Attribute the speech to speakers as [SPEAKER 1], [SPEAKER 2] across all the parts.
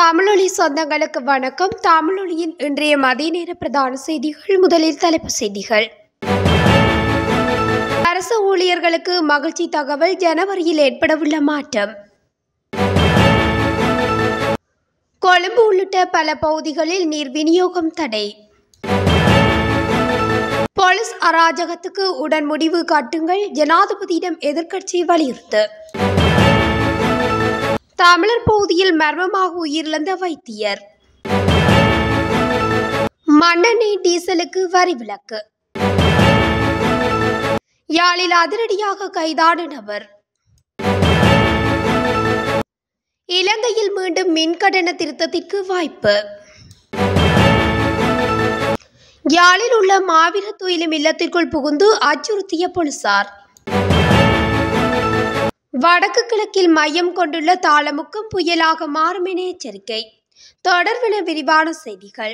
[SPEAKER 1] தமிழொலி சொந்தங்களுக்கு வணக்கம் தமிழொலியின் இன்றைய மதிய நேர பிரதான செய்திகள் முதலில் தலைப்புச் செய்திகள் அரசு ஊழியர்களுக்கு மகிழ்ச்சி தகவல் ஜனவரியில் ஏற்படவுள்ள மாற்றம் கொழும்பு உள்ளிட்ட பல பகுதிகளில் நீர் விநியோகம் தடை போலீஸ் அராஜகத்துக்கு உடன் முடிவு காட்டுங்கள் ஜனாதிபதியிடம் எதிர்க்கட்சி வலியுறுத்து தமிழர் பகுதியில் மர்மமாக உயிரிழந்த வைத்தியர் மண்ணெண்ணெய் டீசலுக்கு வரி விலக்கு யாழில் அதிரடியாக கைதான நபர் இலங்கையில் மீண்டும் மின்கட்டண திருத்தத்திற்கு வாய்ப்பு யாழில் உள்ள மாவீர துயிலும் இல்லத்திற்குள் புகுந்து அச்சுறுத்திய போலீசார் வடக்கு கிழக்கில் மையம் கொண்டுள்ள தாளமுக்கம் புயலாக மாறும் என எச்சரிக்கை தொடர்பென விரிவான செய்திகள்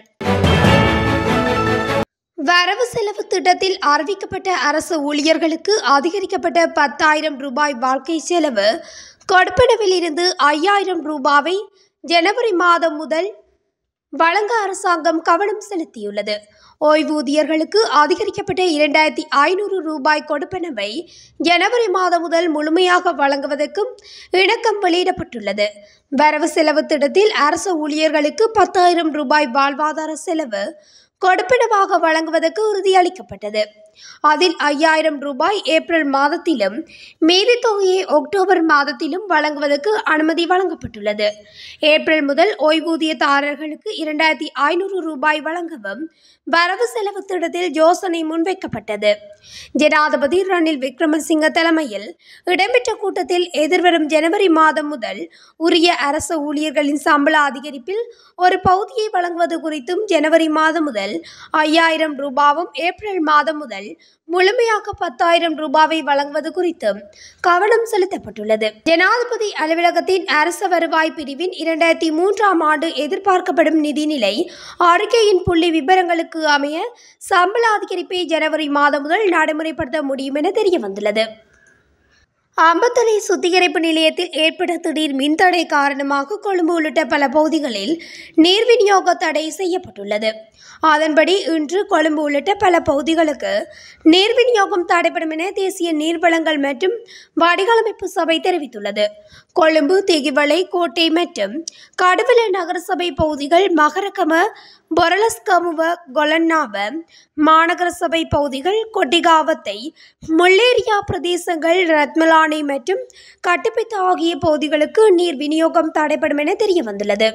[SPEAKER 1] வரவு செலவு திட்டத்தில் அறிவிக்கப்பட்ட அரசு ஊழியர்களுக்கு அதிகரிக்கப்பட்ட பத்தாயிரம் ரூபாய் வாழ்க்கை செலவு கொடுப்பனவில் இருந்து ஐயாயிரம் ரூபாவை ஜனவரி மாதம் முதல் வழங்க அரசாங்கம் கவனம் செலுத்தியுள்ளது ஓய்வூதியர்களுக்கு அதிகரிக்கப்பட்ட இரண்டாயிரத்தி ஐநூறு ரூபாய் கொடுப்பனவை ஜனவரி மாதம் முதல் முழுமையாக வழங்குவதற்கும் இணக்கம் வெளியிடப்பட்டுள்ளது வரவு செலவு திட்டத்தில் அரசு ஊழியர்களுக்கு பத்தாயிரம் ரூபாய் வாழ்வாதார செலவு கொடுப்பனவாக வழங்குவதற்கு உறுதியளிக்கப்பட்டது அதில் ஐயாயிரம் ரூபாய் ஏப்ரல் மாதத்திலும் மீதி தொகையை அக்டோபர் மாதத்திலும் வழங்குவதற்கு அனுமதி வழங்கப்பட்டுள்ளது ஏப்ரல் முதல் ஓய்வூதியதாரர்களுக்கு இரண்டாயிரத்தி ஐநூறு ரூபாய் வழங்கவும் வரவு செலவு திட்டத்தில் யோசனை முன்வைக்கப்பட்டது ஜனாதிபதி ரணில் விக்ரமசிங்க தலைமையில் இடம்பெற்ற கூட்டத்தில் எதிர்வரும் ஜனவரி மாதம் முதல் உரிய அரசு ஊழியர்களின் சம்பள அதிகரிப்பில் ஒரு பகுதியை வழங்குவது குறித்தும் ஜனவரி மாதம் முதல் ஐயாயிரம் ரூபாவும் ஏப்ரல் மாதம் முதல் முழுமையாக பத்தாயிரம் ரூபாவை வழங்குவது குறித்தும் கவனம் செலுத்தப்பட்டுள்ளது ஜனாதிபதி அலுவலகத்தின் அரச வருவாய் பிரிவின் இரண்டாயிரத்தி மூன்றாம் ஆண்டு எதிர்பார்க்கப்படும் நிதிநிலை அறிக்கையின் புள்ளி விவரங்களுக்கு அமைய சம்பள அதிகரிப்பை ஜனவரி மாதம் முதல் நடைமுறைப்படுத்த முடியும் என தெரிய வந்துள்ளது அம்பத்தலை சுத்திகரிப்பு நிலையத்தில் ஏற்பட்ட திடீர் மின்தடை காரணமாக கொழும்பு உள்ளிட்ட பல பகுதிகளில் நீர் விநியோக தடை செய்யப்பட்டுள்ளது அதன்படி இன்று கொழும்பு உள்ளிட்ட பல பகுதிகளுக்கு நீர் விநியோகம் தடைப்படும் என தேசிய நீர்வளங்கள் மற்றும் வடிகாலமைப்பு சபை தெரிவித்துள்ளது கொழும்பு திகிவளை கோட்டை மற்றும் கடுவல நகரசபை பகுதிகள் மகரகம பொரலஸ்கமுவ கொலன்னாவ மாநகர சபை பகுதிகள் கொட்டிகாவத்தை முள்ளேரியா பிரதேசங்கள் ரத்மலானை மற்றும் கட்டுப்பித்த ஆகிய பகுதிகளுக்கு நீர் விநியோகம் தடைப்படும் என தெரிய வந்துள்ளது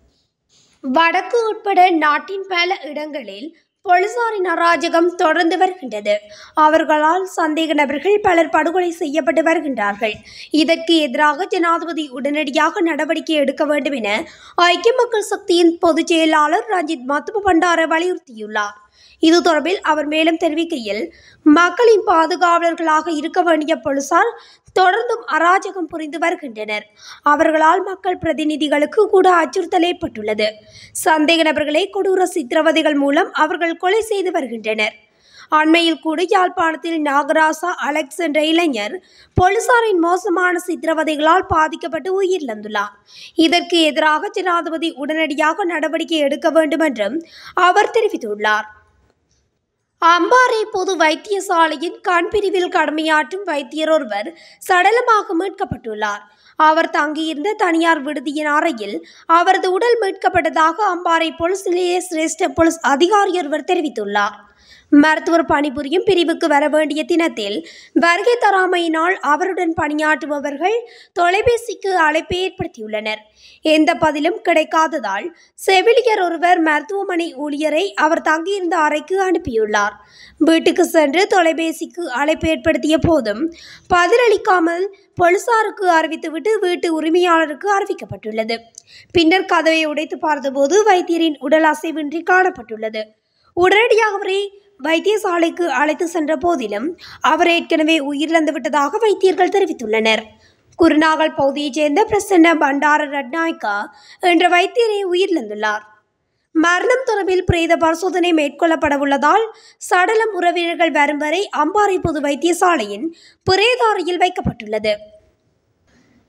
[SPEAKER 1] வடக்கு உட்பட நாட்டின் பல இடங்களில் போலீசாரின் அராஜகம் தொடர்ந்து வருகின்றது அவர்களால் சந்தேக நபர்கள் பலர் படுகொலை செய்யப்பட்டு வருகின்றார்கள் இதற்கு எதிராக ஜனாதிபதி உடனடியாக நடவடிக்கை எடுக்க வேண்டும் என ஐக்கிய மக்கள் சக்தியின் பொதுச் செயலாளர் ரஞ்சித் மத்துப பண்டார வலியுறுத்தியுள்ளார் இது தொடர்பில் அவர் மேலும் தெரிவிக்கையில் மக்களின் பாதுகாவலர்களாக இருக்க வேண்டிய போலீசார் தொடர்ந்தும் அராஜகம் புரிந்து வருகின்றனர் அவர்களால் மக்கள் பிரதிநிதிகளுக்கு கூட அச்சுறுத்தல் ஏற்பட்டுள்ளது சந்தேக நபர்களை கொடூர சித்திரவதைகள் மூலம் அவர்கள் கொலை செய்து வருகின்றனர் அண்மையில் கூட யாழ்ப்பாணத்தில் நாகராசா அலெக்ஸ் என்ற இளைஞர் போலீசாரின் மோசமான சித்திரவதைகளால் பாதிக்கப்பட்டு உயிரிழந்துள்ளார் இதற்கு எதிராக ஜனாதிபதி உடனடியாக நடவடிக்கை எடுக்க வேண்டும் என்றும் அவர் தெரிவித்துள்ளார் அம்பாறை பொது வைத்தியசாலையின் கண் பிரிவில் கடமையாற்றும் வைத்தியர் ஒருவர் சடலமாக மீட்கப்பட்டுள்ளார் அவர் தங்கியிருந்த தனியார் விடுதியின் அறையில் அவரது உடல் மீட்கப்பட்டதாக அம்பாறை போலீஸ் நிலைய சிரேஷ்ட போலீஸ் அதிகாரி ஒருவர் தெரிவித்துள்ளார் மருத்துவர் பணிபுரியும் பிரிவுக்கு வர வேண்டிய தினத்தில் வருகை தராமையினால் அவருடன் பணியாற்றுபவர்கள் தொலைபேசிக்கு அழைப்பை ஏற்படுத்தியுள்ளனர் எந்த பதிலும் கிடைக்காததால் செவிலியர் ஒருவர் மருத்துவமனை ஊழியரை அவர் தங்கியிருந்த அறைக்கு அனுப்பியுள்ளார் வீட்டுக்கு சென்று தொலைபேசிக்கு அழைப்பு ஏற்படுத்திய போதும் பதிலளிக்காமல் போலீசாருக்கு அறிவித்துவிட்டு வீட்டு உரிமையாளருக்கு அறிவிக்கப்பட்டுள்ளது பின்னர் கதவை உடைத்து பார்த்தபோது வைத்தியரின் உடல் அசைவின்றி காணப்பட்டுள்ளது உடனடியாக அவரை வைத்தியசாலைக்கு அழைத்து சென்ற போதிலும் அவர் ஏற்கனவே உயிரிழந்து விட்டதாக வைத்தியர்கள் தெரிவித்துள்ளனர் குருநாகல் பகுதியைச் சேர்ந்த பிரசன்ன பண்டார ரட்நாயக்கா என்ற வைத்தியரை உயிரிழந்துள்ளார் மரணம் தொடர்பில் பிரேத பரிசோதனை மேற்கொள்ளப்பட உள்ளதால் சடலம் உறவினர்கள் வரும் வரை அம்பாறை பொது வைத்தியசாலையின் பிரேத அறையில் வைக்கப்பட்டுள்ளது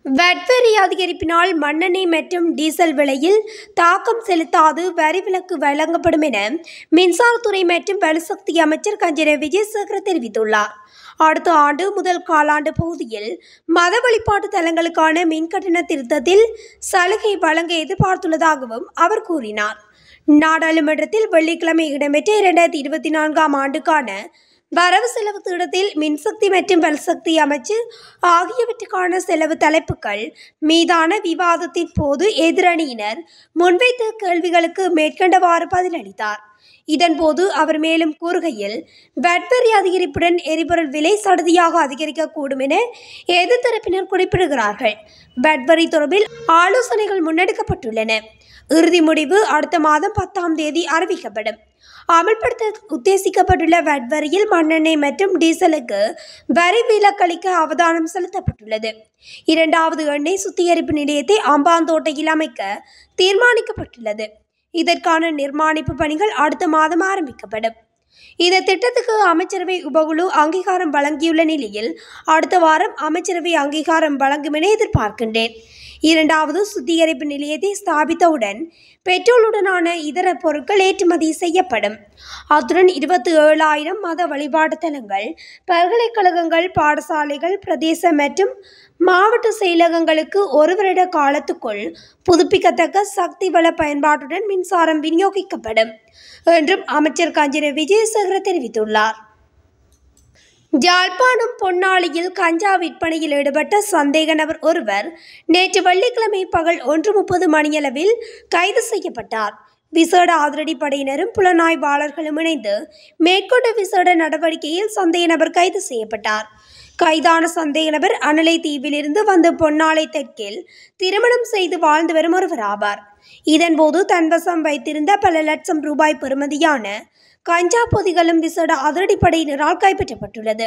[SPEAKER 1] வட்வரி அதிகரிப்பினால் மண்ணெண்ணெய் மற்றும் டீசல் விலையில் தாக்கம் செலுத்தாது வரி விலக்கு வழங்கப்படும் என மின்சாரத்துறை மற்றும் வலுசக்தி அமைச்சர் கஞ்சன விஜயசேகர தெரிவித்துள்ளார் அடுத்த ஆண்டு முதல் காலாண்டு பகுதியில் மத வழிபாட்டு தலங்களுக்கான மின் கட்டண திருத்தத்தில் சலுகை வழங்க எதிர்பார்த்துள்ளதாகவும் அவர் கூறினார் நாடாளுமன்றத்தில் வெள்ளிக்கிழமை இடம்பெற்ற இரண்டாயிரத்தி இருபத்தி நான்காம் ஆண்டுக்கான வரவு செலவு திட்டத்தில் மின்சக்தி மற்றும் வல்சக்தி அமைச்சு ஆகியவற்றுக்கான செலவு தலைப்புகள் மீதான விவாதத்தின் போது எதிரணியினர் முன்வைத்த கேள்விகளுக்கு மேற்கண்டவாறு பதிலளித்தார் இதன்போது அவர் மேலும் கூறுகையில் வட்வரி அதிகரிப்புடன் எரிபொருள் விலை சடுதியாக அதிகரிக்கக்கூடும் என எதிர்த்தரப்பினர் குறிப்பிடுகிறார்கள் வட்வரி தொடர்பில் ஆலோசனைகள் முன்னெடுக்கப்பட்டுள்ளன இறுதி முடிவு அடுத்த மாதம் பத்தாம் தேதி அறிவிக்கப்படும் அமல்படுத்த உத்தேசிக்கப்பட்டுள்ள வட் வரியில் மண்ணெண்ணெய் மற்றும் டீசலுக்கு வரி விலக்களிக்க அவதானம் செலுத்தப்பட்டுள்ளது இரண்டாவது எண்ணெய் சுத்திகரிப்பு நிலையத்தை அம்பாந்தோட்டையில் அமைக்க தீர்மானிக்கப்பட்டுள்ளது இதற்கான நிர்மாணிப்பு பணிகள் அடுத்த மாதம் ஆரம்பிக்கப்படும் இந்த திட்டத்துக்கு அமைச்சரவை உபகுழு அங்கீகாரம் வழங்கியுள்ள நிலையில் அடுத்த வாரம் அமைச்சரவை அங்கீகாரம் வழங்கும் என எதிர்பார்க்கின்றேன் இரண்டாவது சுத்திகரிப்பு நிலையத்தை ஸ்தாபித்தவுடன் பெட்ரோலுடனான இதர பொருட்கள் ஏற்றுமதி செய்யப்படும் அத்துடன் இருபத்தி ஏழாயிரம் மத வழிபாட்டு தலங்கள் பல்கலைக்கழகங்கள் பாடசாலைகள் பிரதேச மற்றும் மாவட்ட செயலகங்களுக்கு ஒரு வருட காலத்துக்குள் புதுப்பிக்கத்தக்க சக்தி வள பயன்பாட்டுடன் மின்சாரம் விநியோகிக்கப்படும் என்றும் அமைச்சர் கஞ்சன விஜயசேகர தெரிவித்துள்ளார் யாழ்ப்பாணம் பொன்னாளியில் கஞ்சா விற்பனையில் ஈடுபட்ட சந்தேக நபர் ஒருவர் நேற்று வெள்ளிக்கிழமை பகல் ஒன்று முப்பது மணியளவில் கைது செய்யப்பட்டார் விசேட அதிரடிப்படையினரும் புலனாய்வாளர்களும் இணைந்து மேற்கொண்ட விசேட நடவடிக்கையில் சந்தேக நபர் கைது செய்யப்பட்டார் கைதான சந்தேக நபர் அனலை தீவிலிருந்து வந்து பொன்னாலை தெற்கில் திருமணம் செய்து வாழ்ந்து வரும் ஒருவர் ஆவார் இதன்போது தன்வசம் வைத்திருந்த பல லட்சம் ரூபாய் பெறுமதியான கஞ்சா பொதிகளும் விசேட அதிரடிப்படையினரால் கைப்பற்றப்பட்டுள்ளது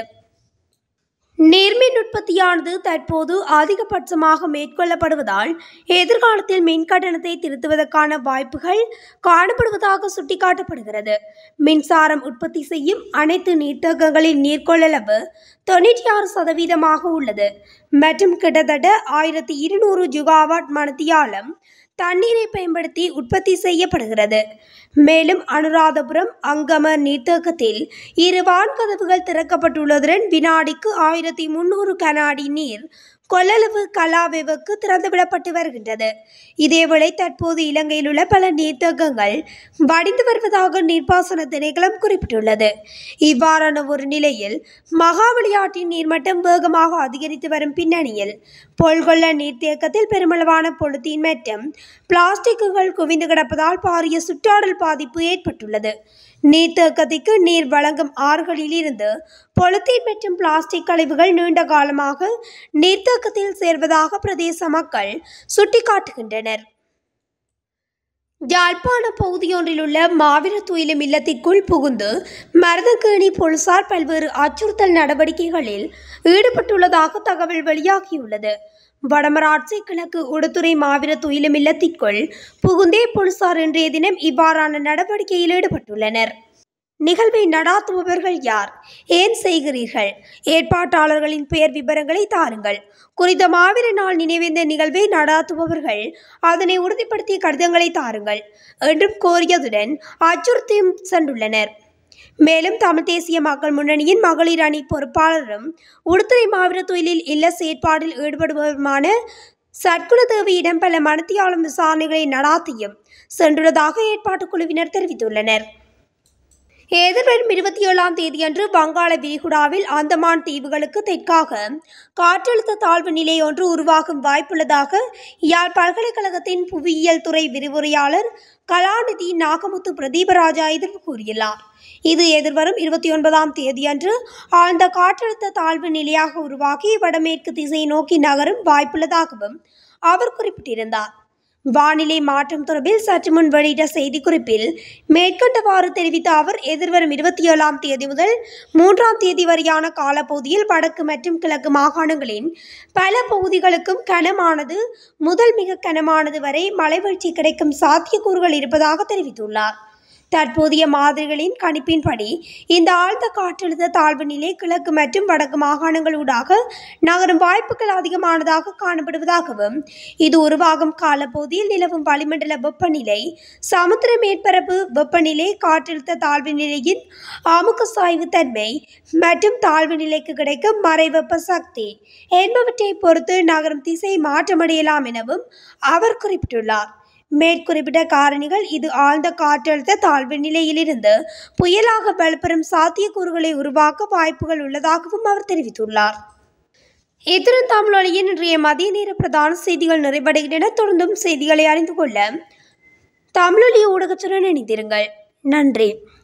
[SPEAKER 1] நீர்மின் உற்பத்தியானது தற்போது அதிகபட்சமாக மேற்கொள்ளப்படுவதால் எதிர்காலத்தில் மின் கட்டணத்தை திருத்துவதற்கான வாய்ப்புகள் காணப்படுவதாக சுட்டிக்காட்டப்படுகிறது மின்சாரம் உற்பத்தி செய்யும் அனைத்து நீர்த்தகங்களின் நீர்கொள்ளளவு தொண்ணூற்றி ஆறு சதவீதமாக உள்ளது மற்றும் கிட்டத்தட்ட ஆயிரத்தி இருநூறு ஜுகாவாட் மணத்தியாலம் தண்ணீரை பயன்படுத்தி உற்பத்தி செய்யப்படுகிறது மேலும் அனுராதபுரம் அங்கம நீர்த்தேக்கத்தில் இரு வான்கதவுகள் திறக்கப்பட்டுள்ளதுடன் வினாடிக்கு ஆயிரத்தி முன்னூறு கனாடி நீர் கொள்ளளவு கலாவெவுக்கு திறந்துவிடப்பட்டு வருகின்றது இதேவேளை தற்போது இலங்கையில் உள்ள பல நீர்த்தேக்கங்கள் வடிந்து வருவதாக நீர்ப்பாசன திணைக்களம் குறிப்பிட்டுள்ளது இவ்வாறான ஒரு நிலையில் மகாவலி ஆற்றின் நீர்மட்டம் வேகமாக அதிகரித்து வரும் பின்னணியில் பொல்கொள்ள நீர்த்தேக்கத்தில் பெருமளவான பொலித்தீன் மற்றும் பிளாஸ்டிக்குகள் குவிந்து கிடப்பதால் பாரிய சுற்றாடல் பாதிப்பு ஏற்பட்டுள்ளது நீர்த்தேக்கத்திற்கு நீர் வழங்கும் ஆறுகளில் இருந்து பொலித்தீன் மற்றும் பிளாஸ்டிக் கழிவுகள் நீண்ட காலமாக நீர்த்தேக்கத்தில் சேர்வதாக பிரதேச மக்கள் சுட்டிக்காட்டுகின்றனர் யாழ்ப்பாண பகுதியொன்றில் உள்ள மாவீர துயிலும் இல்லத்திற்குள் புகுந்து மருதங்கேணி போலீசார் பல்வேறு அச்சுறுத்தல் நடவடிக்கைகளில் ஈடுபட்டுள்ளதாக தகவல் வெளியாகியுள்ளது வடமராட்சி கிழக்கு உடுத்துறை மாவீர துயிலும் இல்லத்திற்குள் புகுந்தே போலீசார் இன்றைய தினம் இவ்வாறான நடவடிக்கையில் ஈடுபட்டுள்ளனர் நிகழ்வை நடாத்துபவர்கள் யார் ஏன் செய்கிறீர்கள் ஏற்பாட்டாளர்களின் பெயர் விவரங்களை தாருங்கள் குறித்த மாவீர நாள் நினைவேந்த நிகழ்வை நடாத்துபவர்கள் அதனை உறுதிப்படுத்திய கடிதங்களை தாருங்கள் என்றும் கோரியதுடன் அச்சுறுத்தியும் சென்றுள்ளனர் மேலும் தமிழ் தேசிய மக்கள் முன்னணியின் மகளிர் அணி பொறுப்பாளரும் உடுத்துறை மாவீர தொழிலில் இல்ல செயற்பாடில் ஈடுபடுபவருமான சற்குணதேவியிடம் பல மனத்தியாளும் விசாரணைகளை நடாத்தியும் சென்றுள்ளதாக ஏற்பாட்டுக் குழுவினர் தெரிவித்துள்ளனர் எதிர்வரும் இருபத்தி ஏழாம் தேதியன்று வங்காள விரிகுடாவில் அந்தமான் தீவுகளுக்கு தெற்காக காற்றழுத்த தாழ்வு நிலை ஒன்று உருவாகும் வாய்ப்புள்ளதாக யாழ் பல்கலைக்கழகத்தின் புவியியல் துறை விரிவுரையாளர் கலாநிதி நாகமுத்து பிரதீபராஜா எதிர்ப்பு கூறியுள்ளார் இது எதிர்வரும் இருபத்தி ஒன்பதாம் தேதியன்று ஆழ்ந்த காற்றழுத்த தாழ்வு நிலையாக உருவாகி வடமேற்கு திசை நோக்கி நகரும் வாய்ப்புள்ளதாகவும் அவர் குறிப்பிட்டிருந்தார் வானிலை மாற்றம் தொடர்பில் சற்று முன் வெளியிட்ட செய்திக்குறிப்பில் மேற்கண்டவாறு தெரிவித்த அவர் எதிர்வரும் இருபத்தி ஏழாம் தேதி முதல் மூன்றாம் தேதி வரையான காலப்பகுதியில் வடக்கு மற்றும் கிழக்கு மாகாணங்களின் பல பகுதிகளுக்கும் கனமானது முதல் மிக கனமானது வரை மழை வீழ்ச்சி கிடைக்கும் சாத்தியக்கூறுகள் இருப்பதாக தெரிவித்துள்ளார் தற்போதைய மாதிரிகளின் கணிப்பின்படி இந்த ஆழ்ந்த காற்றழுத்த தாழ்வு நிலை கிழக்கு மற்றும் வடக்கு மாகாணங்களூடாக நகரும் வாய்ப்புகள் அதிகமானதாக காணப்படுவதாகவும் இது உருவாகும் காலப்பகுதியில் நிலவும் வளிமண்டல வெப்பநிலை சமுத்திர மேற்பரப்பு வெப்பநிலை காற்றழுத்த தாழ்வு நிலையின் அமுக்க சாய்வு தன்மை மற்றும் தாழ்வு நிலைக்கு கிடைக்கும் மறைவெப்ப சக்தி என்பவற்றை பொறுத்து நகரும் திசை மாற்றமடையலாம் எனவும் அவர் குறிப்பிட்டுள்ளார் மேற்குறிப்பிட்ட காரணிகள் இது ஆழ்ந்த காற்றழுத்த தாழ்வு நிலையிலிருந்து புயலாக வலுப்பெறும் சாத்தியக்கூறுகளை உருவாக்க வாய்ப்புகள் உள்ளதாகவும் அவர் தெரிவித்துள்ளார் இத்துடன் தமிழொலியின் இன்றைய மதிய நேர பிரதான செய்திகள் நிறைவடைகின்றன தொடர்ந்தும் செய்திகளை அறிந்து கொள்ள தமிழொலி ஊடகத்துடன் இணைந்திருங்கள் நன்றி